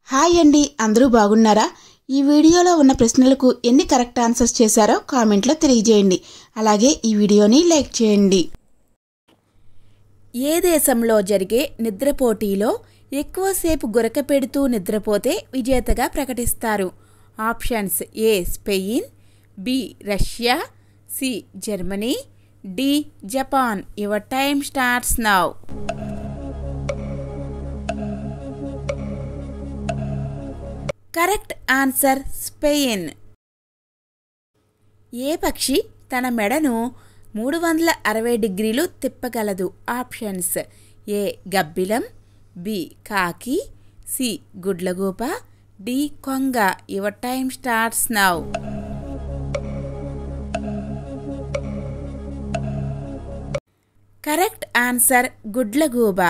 hi అండి అందరూ బాగున్నారా ఈ వీడియోలో ఉన్న ప్రశ్నలకు ఎన్ని కరెక్ట్ ఆన్సర్స్ చేశారో కామెంట్లో తెలియజేయండి అలాగే ఈ వీడియోని లైక్ చేయండి ఏ దేశంలో జరిగే నిద్ర పోటీలో ఎక్కువసేపు గురక పెడుతూ నిద్రపోతే విజేతగా ప్రకటిస్తారు options A Spain B Russia C Germany D Japan your time starts now correct answer Spain ఏ పక్షి తన మెడను మూడు వందల అరవై డిగ్రీలు తిప్పగలదు ఆప్షన్స్ ఏ గబ్బిలం బి కాకి సి గుడ్లగూప డి కొంగ your time starts now correct answer గుడ్లగూబ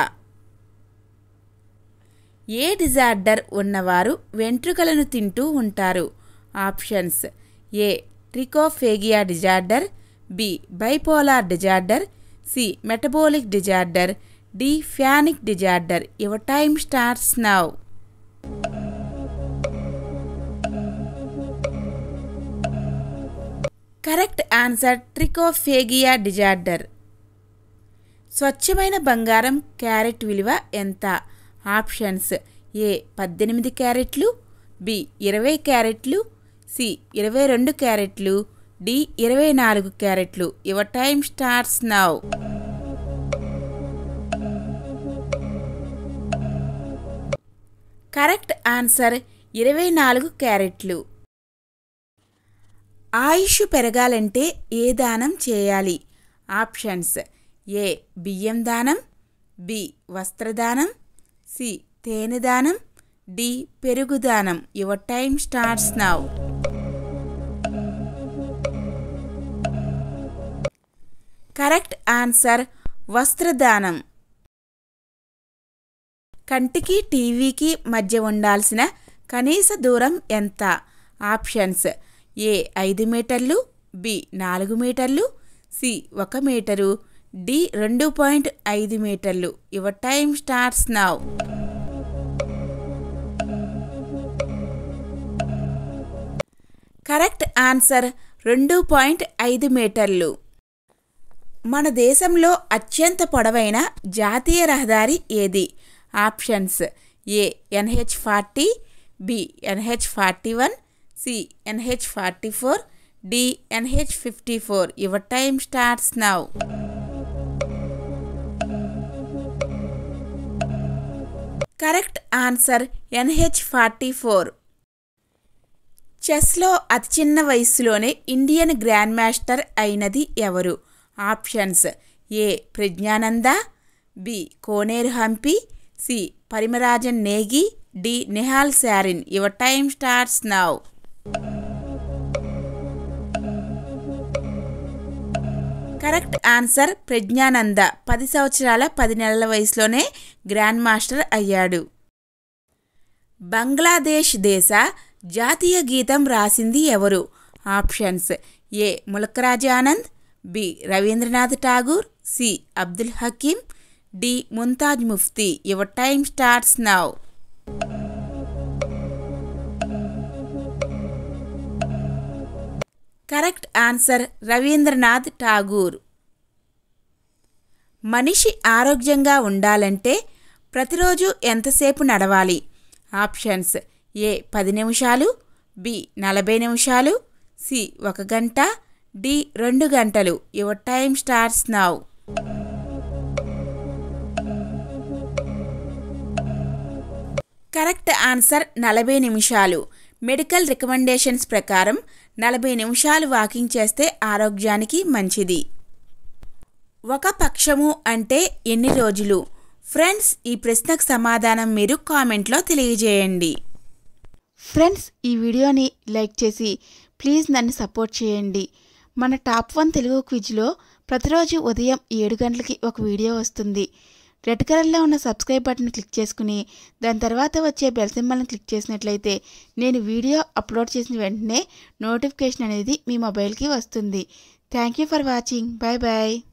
ఏ డిజార్డర్ ఉన్నవారు వెంట్రుకలను తింటూ ఉంటారు options A trichophagia disorder B bipolar disorder C metabolic disorder D panic disorder your time starts now correct answer ట్రికోఫేగియా disorder స్వచ్ఛమైన బంగారం క్యారెట్ విలువ ఎంత ఆప్షన్స్ ఏ పద్దెనిమిది క్యారెట్లు బి ఇరవై క్యారెట్లు సి ఇరవై రెండు క్యారెట్లు డి ఇరవై నాలుగు క్యారెట్లు your time starts now correct answer ఇరవై నాలుగు క్యారెట్లు ఆయుష్ పెరగాలంటే ఏ దానం చేయాలి ఆప్షన్స్ ఏ బియ్యం దానం బి వస్త్రదానం సి తేనె దానం డి పెరుగు దానం your time starts now correct answer వస్త్రదానం కంటికి టీవీకి మధ్య ఉండాల్సిన కనీస దూరం ఎంత ఆప్షన్స్ ఏ ఐదు మీటర్లు బి నాలుగు మీటర్లు సి ఒక మీటరు డి రెండు పాయింట్ ఐదు మీటర్లు your time starts now correct answer రెండు పాయింట్ ఐదు మీటర్లు మన దేశంలో అత్యంత పొడవైన జాతీయ రహదారి ఏది options A NH forty B NH forty one C NH forty four D NH fifty four your time starts now correct answer NH forty four చెస్లో అతి చిన్న వయస్సులోనే ఇండియన్ గ్రాండ్ మాస్టర్ అయినది ఎవరు options A Praggnanandhaa B Koneru Humpy C Parimarjan Negi D Nihal Sarin your time starts now correct answer Praggnanandhaa పది సంవత్సరాల పది నెలల వయసులోనే గ్రాండ్ మాస్టర్ అయ్యాడు బంగ్లాదేశ్ దేశ జాతీయ గీతం రాసింది ఎవరు options A Mulk Raj Anand B Rabindranath Tagore C Abdul Hakim D Mumtaz Mufti your time starts now correct answer Rabindranath Tagore మనిషి ఆరోగ్యంగా ఉండాలంటే ప్రతిరోజు ఎంతసేపు నడవాలి ఆప్షన్స్ ఏ పది నిమిషాలు బి నలభై నిమిషాలు సి ఒక గంట డి రెండు గంటలు your time starts now correct answer నలభై నిమిషాలు మెడికల్ రికమెండేషన్స్ ప్రకారం నలభై నిమిషాలు వాకింగ్ చేస్తే ఆరోగ్యానికి మంచిది ఒక పక్షము అంటే ఎన్ని రోజులు ఫ్రెండ్స్ ఈ ప్రశ్నకు సమాధానం మీరు కామెంట్లో తెలియజేయండి ఫ్రెండ్స్ ఈ వీడియోని లైక్ చేసి ప్లీజ్ నన్ను సపోర్ట్ చేయండి మన టాప్ వన్ తెలుగు క్విజ్లో ప్రతిరోజు ఉదయం ఏడు గంటలకి ఒక వీడియో వస్తుంది రెడ్ కలర్లో ఉన్న సబ్స్క్రైబ్ బటన్ క్లిక్ చేసుకుని దాని తర్వాత వచ్చే బెల్ సింబల్ని క్లిక్ చేసినట్లయితే నేను వీడియో అప్లోడ్ చేసిన వెంటనే నోటిఫికేషన్ అనేది మీ మొబైల్కి వస్తుంది thank you for watching bye bye